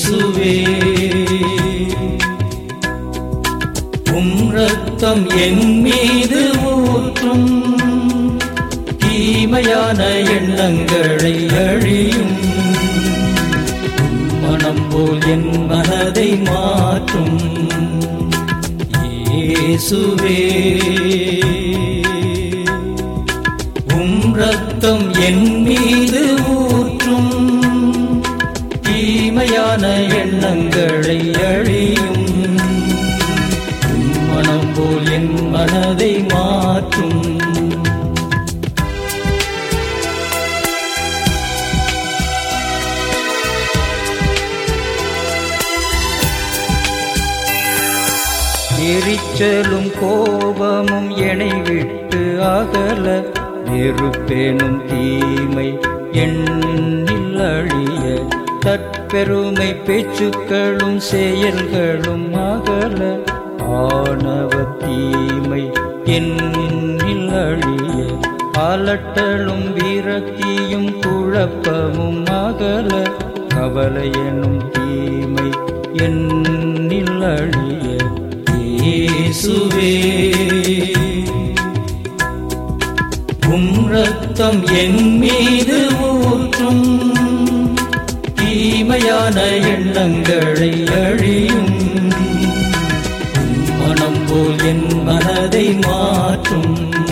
இயேசுவே உம் ரத்தம் என் மீது ஊற்றும் தீமையான எண்ணங்களை அழியும் உம் மனம் போல் என் மனதை மாற்றும் இயேசுவே உம் ரத்தம் என் மீது ஊற்றும் தீமையான எண்ணங்களை அழியும் உம் மனம் போல் என் மனதை மாற்றும் எரிச்சலும் கோபமும் என்னை விட்டு அகல வெறுப்பேனும் தீமை எண்ணில் அழிய தற்பெருமை பேச்சுக்களும் செயல்களும் அகல ஆணவ தீமை எண்ணில் அழிய அலட்டலும் விரக்தியும் குழப்பமும் அகல கவலை எனும் தீமை எண்ணில் அழிய இயேசுவே உம் ரத்தம் என் மீது ஊற்றும் தீமையான எண்ணங்களை அழியும் உம் மனம் போல் என் மனதை மாற்றும்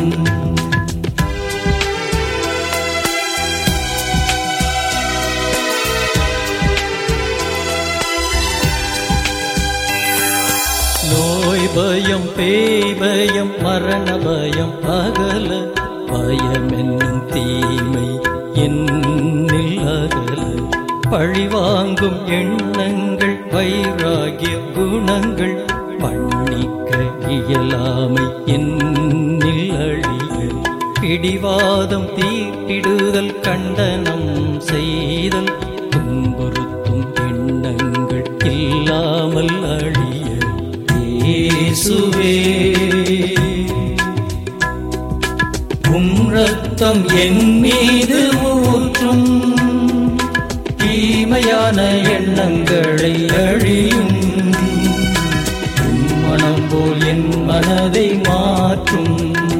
நோய் பயம் பேய் பயம் மரண பயம் அகல பயம் என்னும் தீமை என்னில் அகல பழிவாங்கும் எண்ணங்கள் வைராகிய குணங்கள் மன்னிக்க இயலாமை என்னில் அழிய பிடிவாதம் தீட்டிடுதல் கண்டனம் செய்தல் துன்புறுத்தும் எண்ணங்கள் இல்லாமல் அழிய இயேசுவே உம் ரத்தம் என் மீது ஊற்றும் தீமையான எண்ணங்களை அழியும் உம் மனம் போல் என் மனதை மாற்றும்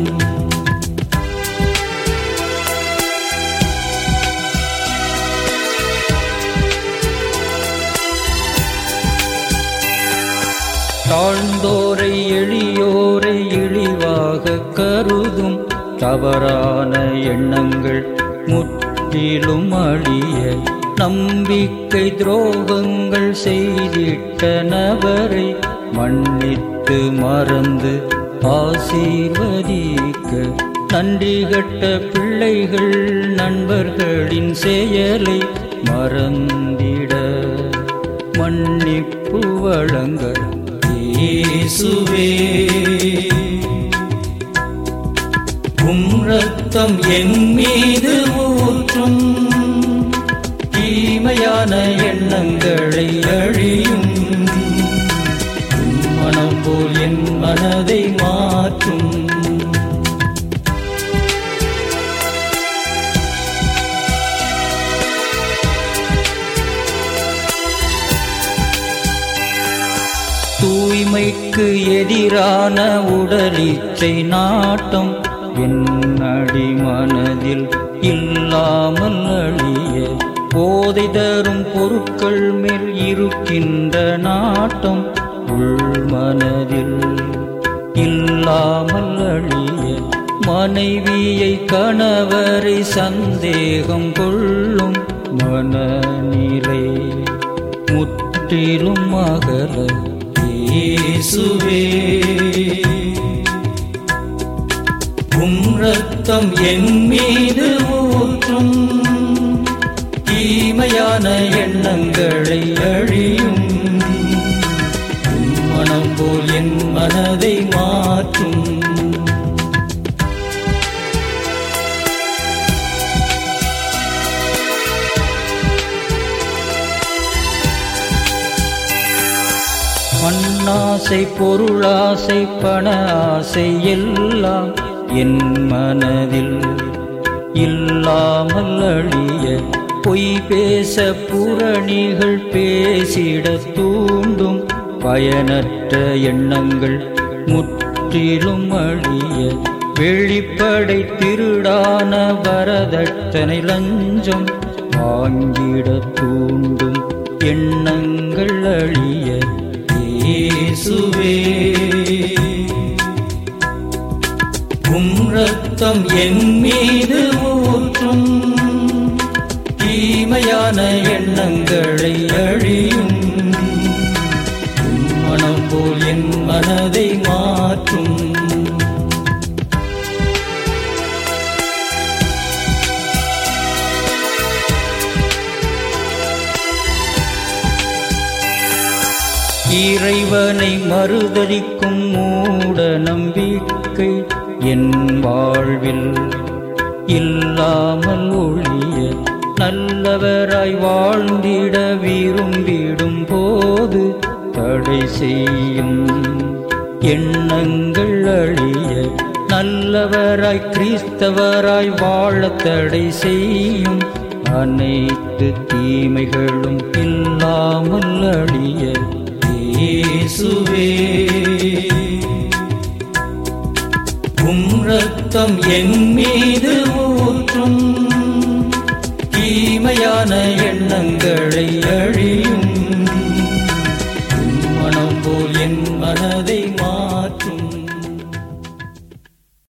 தாழ்ந்தோரை எளியோரை இழிவாக கருதும் தவறான எண்ணங்கள் முற்றிலும் அழிய நம்பிக்கை துரோகங்கள் செய்திட்ட நபரை மன்னித்து மறந்து ஆசீர்வதிக்க நன்றி கட்ட பிள்ளைகள் நண்பர்களின் செயலை மறந்திட மன்னிப்பு வழங்க இயேசுவே உம் ரத்தம் என் மீது ஊற்றும் தீமையான எண்ணங்களை அழியும் உம் மனம் போல் என் மனதை மாற்றும் தூய்மைக்கு எதிரான உடலிச்சை நாட்டம் என் அடி மனதில் இல்லாமல் அழிய போதை தரும் பொருட்கள் மேல் இருக்கின்ற நாட்டம் உள் மனதில் இல்லாமல் அழிய மனைவியை கணவரை சந்தேகம் கொள்ளும் மனநிலை முற்றிலும் அகல இயேசுவே உம் ரத்தம் என் மீது ஊற்றும் தீமையான எண்ணங்களை அழியும் உம் மனம் போல் என் மனதை மாற்றும் மண்ணாசை பொருளாசை பண ஆசை எல்லாம் என் மனதில் இல்லாமல் அழிய பொய் பேச புறணிகள் பேசிட தூண்டும் பயனற்ற எண்ணங்கள் முற்றிலும் அழிய வெளிப்படை திருடான வரதட்சணை லஞ்சம் வாங்கிட தூண்டும் எண்ணங்கள் அழிய இயேசுவே உம் ரத்தம் என் மீது ஊற்றும் தீமையான எண்ணங்களை அழியும் உம் மனம் போல் என் மனதை மாற்றும் இறைவனை மறுதலிக்கும் மூட நம்பிக்கை என் வாழ்வில் இல்லாமல் ஒழிய நல்லவராய் வாழ்ந்திட விரும்பிடும் போது தடை செய்யும் எண்ணங்கள் அழிய நல்லவராய் கிறிஸ்தவராய் வாழ தடை செய்யும் அனைத்து தீமைகளும் இல்லாமல் அழிய இயேசுவே உம் ரத்தம் என் மீது ஊற்றும் தீமையான எண்ணங்களை அழியும் உம் மனம் போல் என் மன